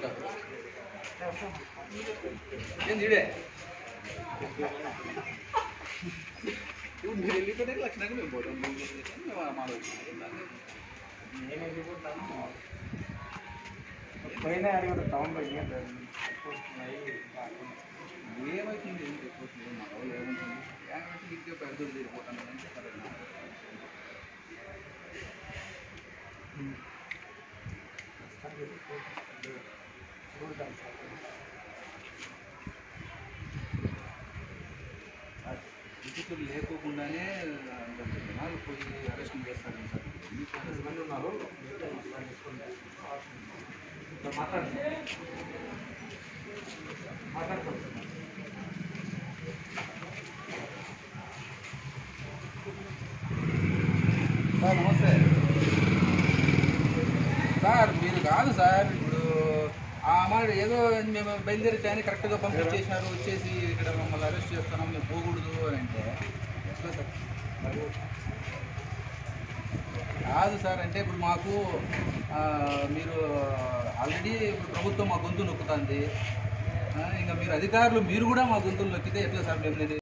ఉంటారు ఏంది ఇడే ఇప్పుడు మీరు వెళ్ళిపోతే లక్షణంగా మేము పోతాం మేము వెళ్ళిపోతాం, మేము మాట్లాడుకుంటాం నేను వెళ్ళిపోతాను పోయినా అడిగారు టౌన్లో ఏం లేదు వస్తున్నాయి కాకుండా. ఏమైతుంది ఏం చెప్పట్లేదు మా వాళ్ళు ఏముంటుంది ఏమంటే ఇంటికి పెద్దలు వెళ్ళిపోతాను అని చెప్పారు ప్రస్తుతానికి చూద్దాం సార్ విజితులు లేకోకుండానే అంత జనాలు పోయి అరెస్ట్ చేస్తారు సార్ ఎందుకు arrest మంది ఉన్నారు మీతో మాట్లాడుకుంటే ఇట్లా మాట్లాడండి మాట్లాడుకోండి సార్ నమస్తే సార్ మీరు కాదు సార్ ఇప్పుడు ఆ అమ్మాయి ఏదో మేము బయలుదేరి టైం కరెక్ట్గా పంపించేసినారు వచ్చేసి ఇక్కడ మమ్మల్ని అరెస్ట్ చేస్తున్నాం మేము పోకూడదు అని అంటే ఎట్లా సార్ కాదు సార్ అంటే ఇప్పుడు మాకు ఆ, మీరు ఆల్రెడీ ప్రభుత్వం మా గొంతు నొక్కుతుంది ఇంకా మీరు అధికారులు మీరు కూడా మా గొంతులు నొక్కితే ఎట్లా సార్ మేము